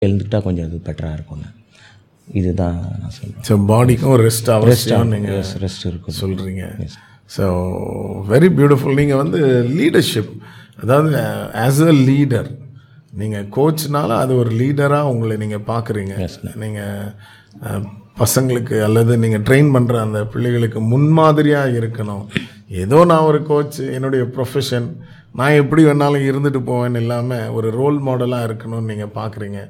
எழுந்துக்கிட்டா கொஞ்சம் அது பெட்டராக இருக்கும்ண்ணே இதுதான் நான் சொல்லுவேன் ஸோ பாடிக்கும் ஒரு ரெஸ்ட் அவசியம் நீங்கள் ரெஸ்ட் ரெஸ்ட் இருக்கும் சொல்கிறீங்க ஸோ வெரி பியூட்டிஃபுல் நீங்கள் வந்து லீடர்ஷிப் அதாவது ஆஸ் அ லீடர் நீங்கள் கோச்னால அது ஒரு லீடராக உங்களை நீங்கள் பார்க்குறீங்க நீங்கள் பசங்களுக்கு அல்லது நீங்கள் ட்ரெயின் பண்ணுற அந்த பிள்ளைகளுக்கு முன்மாதிரியாக இருக்கணும் ஏதோ நான் ஒரு கோச் என்னுடைய ப்ரொஃபஷன் நான் எப்படி வேணாலும் இருந்துட்டு போவேன்னு இல்லாமல் ஒரு ரோல் மாடலாக இருக்கணும்னு நீங்கள் பார்க்குறீங்க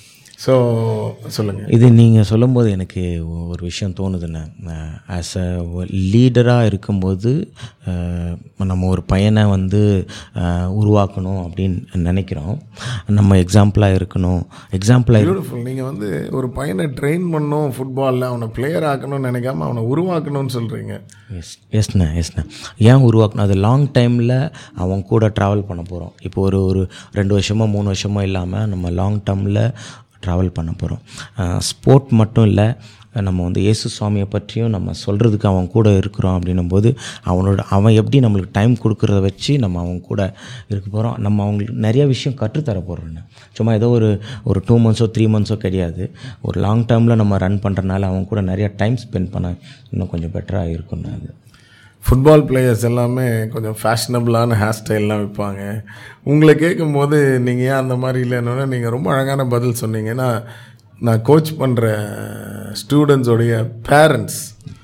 ஸோ சொல்லுங்கள் இது நீங்கள் சொல்லும்போது எனக்கு ஒரு விஷயம் தோணுதுண்ணே ஆஸ் அ லீடராக இருக்கும்போது அஹ், நம்ம ஒரு பையனை வந்து அஹ், உருவாக்கணும் அப்படின்னு நினைக்கிறோம் நம்ம எக்ஸாம்பிளாக இருக்கணும் எக்ஸாம்பிளாக பியூட்டிஃபுல் நீங்கள் வந்து ஒரு பையனை ட்ரெயின் பண்ணணும் ஃபுட்பாலில் அவனை பிளேயர் ஆக்கணும்னு நினைக்காம அவனை உருவாக்கணும்னு சொல்கிறீங்க எஸ் எஸ்ண்ணே எஸ்ண்ணே ஏன் உருவாக்கணும் அது லாங் டைமில் அவன் கூட ட்ராவல் பண்ண போகிறோம் இப்போ ஒரு ஒரு ரெண்டு வருஷமோ மூணு வருஷமோ இல்லாமல் நம்ம லாங் டேர்மில் ட்ராவல் பண்ண போகிறோம் ஸ்போர்ட் மட்டும் இல்லை நம்ம வந்து இயேசு சுவாமியை பற்றியும் நம்ம சொல்கிறதுக்கு அவன் கூட இருக்கிறோம் அப்படின்னும் போது அவனோட அவன் எப்படி நம்மளுக்கு டைம் கொடுக்குறத வச்சு நம்ம அவன் கூட இருக்க போகிறோம் நம்ம அவங்களுக்கு நிறைய விஷயம் கற்றுத்தர போகிறோன்னு சும்மா ஏதோ ஒரு ஒரு டூ மந்த்ஸோ த்ரீ மந்த்ஸோ கிடையாது ஒரு லாங் டேர்மில் நம்ம ரன் பண்ணுறனால அவன் கூட நிறைய டைம் ஸ்பெண்ட் பண்ண இன்னும் கொஞ்சம் பெட்டராக இருக்கும்னு அது ஃபுட்பால் பிளேயர்ஸ் எல்லாமே கொஞ்சம் ஃபேஷனபிளான ஹேர் ஸ்டைல்லாம் வைப்பாங்க உங்களை கேட்கும்போது நீங்கள் ஏன் அந்த மாதிரி இல்லைன்னு நீங்கள் ரொம்ப அழகான பதில் சொன்னீங்க ஏன்னா நான் கோச் பண்ணுற ஸ்டூடெண்ட்ஸோடைய பேரண்ட்ஸ்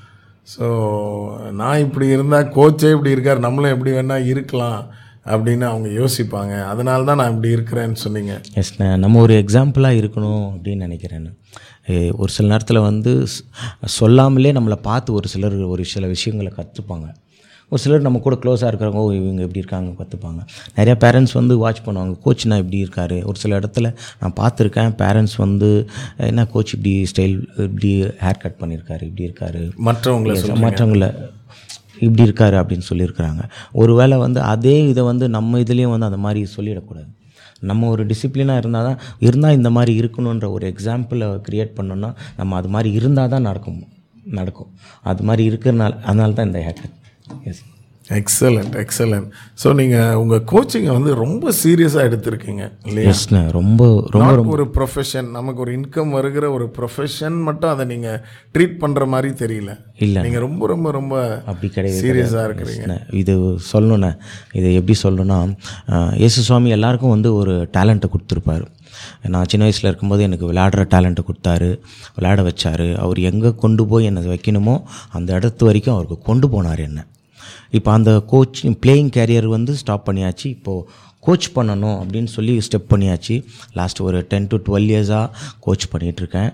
ஸோ நான் இப்படி இருந்தால் கோச்சே இப்படி இருக்கார் நம்மளும் எப்படி வேணால் இருக்கலாம் அப்படின்னு அவங்க யோசிப்பாங்க அதனால தான் நான் இப்படி இருக்கிறேன்னு சொன்னீங்க எஸ் நம்ம ஒரு எக்ஸாம்பிளாக இருக்கணும் அப்படின்னு நினைக்கிறேன் நான். ஏ, ஒரு சில நேரத்தில் வந்து ஸ்- சொல்லாமலே நம்மளை பார்த்து ஒரு சிலர் ஒரு சில விஷயங்களை கற்றுப்பாங்க ஒரு சிலர் நம்ம கூட க்ளோஸாக இருக்கிறவங்க ஓ இவங்க எப்படி இருக்காங்க கற்றுப்பாங்க நிறையா பேரண்ட்ஸ் வந்து வாட்ச் பண்ணுவாங்க கோச் நான் இப்படி இருக்காரு ஒரு சில இடத்துல நான் பார்த்துருக்கேன் பேரண்ட்ஸ் வந்து என்ன கோச் இப்படி ஸ்டைல் இப்படி ஹேர் கட் பண்ணியிருக்காரு இப்படி இருக்காரு மற்றவங்களை Yes, மற்றவங்கள இப்படி இருக்காரு அப்படின்னு சொல்லியிருக்கிறாங்க ஒருவேளை வந்து அதே இதை வந்து நம்ம இதுலேயும் வந்து அந்த மாதிரி சொல்லிடக்கூடாது நம்ம ஒரு டிசிப்ளினாக இருந்தால் தான் இருந்தால் இந்த மாதிரி இருக்கணுன்ற ஒரு எக்ஸாம்பிளை க்ரியேட் பண்ணோன்னா நம்ம அது மாதிரி இருந்தால் தான் நடக்கும் நடக்கும் அது மாதிரி இருக்கிறனால அதனால தான் இந்த hacker yes excellent excellent so நீங்கள் உங்கள் கோச்சிங்கை வந்து ரொம்ப சீரியஸாக எடுத்திருக்கீங்க இல்லையா எஸ்ண்ணே ரொம்ப ரொம்ப நாட் ஒரு ப்ரொஃபஷன் நமக்கு ஒரு இன்கம் வருகிற ஒரு ப்ரொஃபஷன் மட்டும் அதை நீங்கள் ட்ரீட் பண்ணுற மாதிரி தெரியல இல்லை. நீங்கள் ரொம்ப ரொம்ப ரொம்ப அப்படி கிடையாது சீரியஸாக இருக்கிறீங்க அண்ணே, இது சொல்லணுண்ணே இது எப்படி சொல்லணும்னா அஹ், இயேசு சுவாமி எல்லாருக்கும் வந்து ஒரு டேலண்ட்டை கொடுத்துருப்பாரு நான் சின்ன வயசில் இருக்கும்போது எனக்கு விளையாடுற டேலண்ட்டை கொடுத்தாரு விளையாட வச்சார் அவர் எங்கே கொண்டு போய் என்னை வைக்கணுமோ அந்த இடத்து வரைக்கும் அவருக்கு கொண்டு போனார் என்ன இப்போ அந்த கோச் பிளேயிங் கேரியர் வந்து ஸ்டாப் பண்ணியாச்சு இப்போது கோச் பண்ணணும் அப்படின்னு சொல்லி ஸ்டெப் பண்ணியாச்சு லாஸ்ட் ஒரு டென் டு டுவெல் இயர்ஸாக கோச் பண்ணிகிட்ருக்கேன்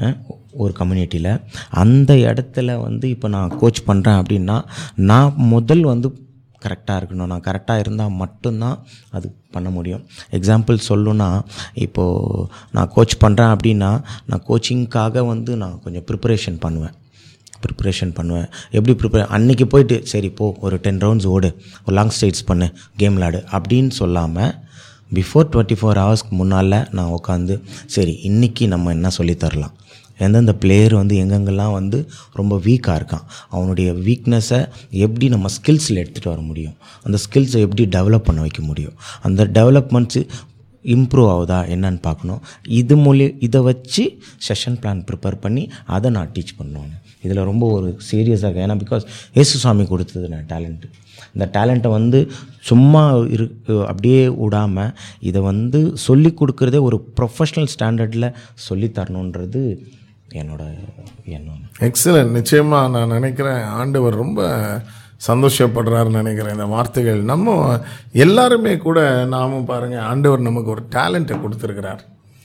ஒரு கம்யூனிட்டியில் அந்த இடத்துல வந்து இப்போ நான் கோச் பண்ணுறேன் அப்படின்னா நான் முதல் வந்து கரெக்டாக இருக்கணும் நான் கரெக்டாக இருந்தால் மட்டும்தான் அது பண்ண முடியும் எக்ஸாம்பிள் சொல்லணுன்னா இப்போது நான் கோச் பண்ணுறேன் அப்படின்னா நான் கோச்சிங்க்காக வந்து நான் கொஞ்சம் ப்ரிப்பரேஷன் பண்ணுவேன் ப்ரிப்பரேஷன் பண்ணுவேன் எப்படி ப்ரிப்பரே அன்றைக்கி போயிட்டு சரி போ ஒரு டென் ரவுண்ட்ஸ் ஓடு ஒரு லாங் ஸ்டேட்ஸ் பண்ணு கேம் விளாடு அப்படின்னு சொல்லாமல் பிஃபோர் டுவெண்ட்டி ஃபோர் ஹவர்ஸ்க்கு முன்னால் நான் உட்காந்து சரி இன்றைக்கி நம்ம என்ன சொல்லித் தரலாம் எந்தெந்த பிளேயர் வந்து எங்கெங்கெல்லாம் வந்து ரொம்ப வீக்காக இருக்கான் அவனுடைய வீக்னஸை எப்படி நம்ம ஸ்கில்ஸில் எடுத்துகிட்டு வர முடியும் அந்த ஸ்கில்ஸை எப்படி டெவலப் பண்ண வைக்க முடியும் அந்த டெவலப்மெண்ட்ஸு இம்ப்ரூவ் ஆகுதா என்னன்னு பார்க்கணும் இது மூலி இதை வச்சு செஷன் பிளான் ப்ரிப்பேர் பண்ணி அதை நான் டீச் பண்ணுவேன் இதில் ரொம்ப ஒரு சீரியஸாக இருக்கேன் ஏன்னா பிகாஸ் ஏசு சாமி கொடுத்தது நான் டேலண்ட்டு இந்த டேலண்ட்டை வந்து சும்மா இரு அப்படியே விடாமல் இதை வந்து சொல்லி கொடுக்குறதே ஒரு ப்ரொஃபஷ்னல் ஸ்டாண்டர்டில் சொல்லித் தரணுன்றது என்னோட எண்ணம் எக்ஸலண்ட் நிச்சயமாக நான் நினைக்கிறேன் ஆண்டவர் ரொம்ப சந்தோஷப்படுறாருன்னு நினைக்கிறேன் இந்த வார்த்தைகள் நம்ம எல்லாருமே கூட நாமும் பாருங்கள் ஆண்டவர் நமக்கு ஒரு டேலண்ட்டை கொடுத்துருக்கிறார்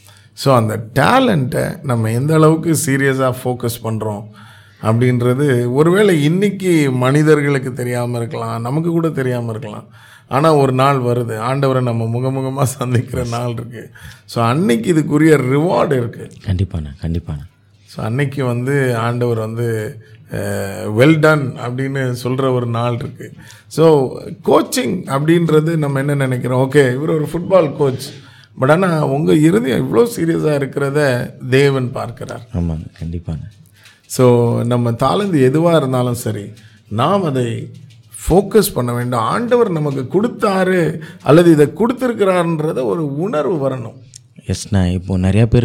ஸோ அந்த டேலண்ட்டை நம்ம எந்த அளவுக்கு சீரியஸாக ஃபோக்கஸ் பண்ணுறோம் அப்படின்றது ஒருவேளை இன்னைக்கு மனிதர்களுக்கு தெரியாமல் இருக்கலாம் நமக்கு கூட தெரியாமல் இருக்கலாம் ஆனால் ஒரு நாள் வருது ஆண்டவரை நம்ம முகமுகமாக சந்திக்கிற நாள் இருக்குது ஸோ அன்னைக்கு இதுக்குரிய ரிவார்டு இருக்குது கண்டிப்பாண்ணே கண்டிப்பாண்ணே ஸோ அன்னைக்கு வந்து ஆண்டவர் வந்து வெல் டன் அப்படின்னு சொல்கிற ஒரு நாள் இருக்குது ஸோ கோச்சிங் அப்படின்றது நம்ம என்ன நினைக்கிறோம் ஓகே இவர் ஒரு ஃபுட்பால் கோச் பட் ஆனால் உங்கள் இருதயம் இவ்வளோ சீரியஸாக இருக்கிறத தேவன் பார்க்கிறார் ஆமாங்க கண்டிப்பாண்ணே ஸோ நம்ம தாளந்து எதுவாக இருந்தாலும் சரி நாம் அதை ஃபோக்கஸ் பண்ண வேண்டும் ஆண்டவர் நமக்கு கொடுத்தாரு அல்லது இதை கொடுத்துருக்கிறாருன்றத ஒரு உணர்வு வரணும் எஸ்ண்ணா இப்போ நிறையா பேர்